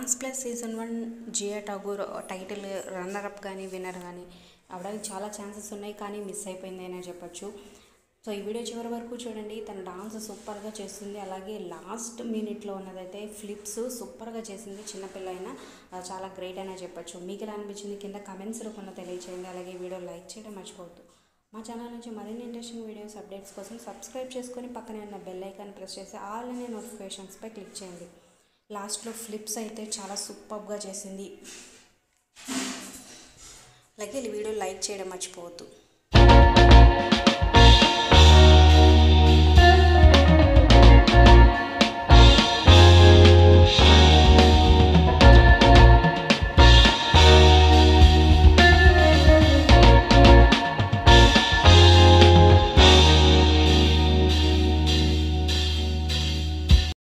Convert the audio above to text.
dance plus season one Jiya Thakur title runner up కానీ winner కానీ అవడానికి చాలా ఛాన్సెస్ ఉన్నాయి కానీ మిస్ అయిపోయింది అనే చెప్పొచ్చు సో ఈ వీడియో చివరి వరకు చూడండి తన డాన్స్ సూపర్గా చేస్తుంది అలాగే లాస్ట్ మినిట్లో ఉన్నదైతే ఫ్లిప్స్ సూపర్గా చేసింది చిన్నపిల్ల అయినా ఆ, చాలా గ్రేట్ అనే చెప్పొచ్చు మీకు ఎలా అనిపించింది కింద కమెంట్స్ రూపంలో తెలియచేయండి అలాగే వీడియో లైక్ చేయడం మర్చిపోవద్దు మా ఛానల్ నుంచి మరిన్ని ఇంట్రెస్టింగ్ వీడియోస్ అప్డేట్స్ కోసం సబ్స్క్రైబ్ చేసుకొని పక్కనే ఉన్న బెల్ ఐకాన్ ప్రెస్ చేసి ఆల్ అనే నోటిఫికేషన్స్పై క్లిక్ చేయండి లాస్ట్లో ఫ్లిప్స్ అయితే చాలా సూపర్గా చేసింది అలాగే ఈ వీడియో లైక్ చేయడం మర్చిపోవద్దు